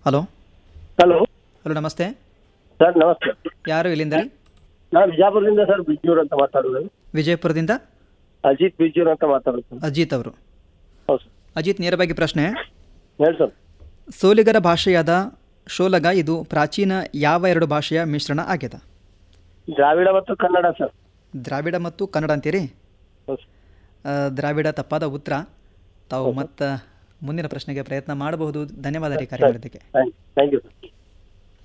hello hello hello ನಮಸ್ತೆ sir ನಮಸ್ತೆ ಯಾರು ಇಲ್ಲಿಂದ ರೀ ನಾನು ಬಿಜಾಪುರದಿಂದ ಸರ್ ಬಿಜ್ಜೂರ್ ಅಂತ ಮಾತಾಡೋದು ವಿಜಯಪುರದಿಂದ ಅಜಿತ್ ಬಿಜ್ಜೂರ್ ಅಂತ ಮಾತಾಡೋದು ಸರ್ ಅಜಿತ್ ಅವರು ಹೌದು ಸರ್ ಅಜಿತ್ ನೇರವಾಗಿ ಪ್ರಶ್ನೆ ಹೇಳಿ ಸರ್ ಸೋಲಿಗರ ಭಾಷೆಯಾದ ಶೋಲಗ ಇದು ಪ್ರಾಚೀನ ಯಾವ ಎರಡು ಭಾಷೆಯ ಮಿಶ್ರಣ ಆಗ್ಯದ ದ್ರಾವಿಡ ಮತ್ತು ಕನ್ನಡ ಸರ್ ದ್ರಾವಿಡ ಮತ್ತು ಕನ್ನಡ ಅಂತೀರಿ ಹೌದು ಸರ್ ಆ, ದ್ರಾವಿಡ ತಪ್ಪಾದ ಉತ್ತರ ತಾವು ಮತ್ತು ಮುಂದಿನ ಪ್ರಶ್ನೆಗೆ ಪ್ರಯತ್ನ ಮಾಡಬಹುದು ಧನ್ಯವಾದ ರೀ ಕರೆ ಮಾಡಿದ್ದಕ್ಕೆ ಥ್ಯಾಂಕ್ ಥ್ಯಾಂಕ್ ಯು ಸರ್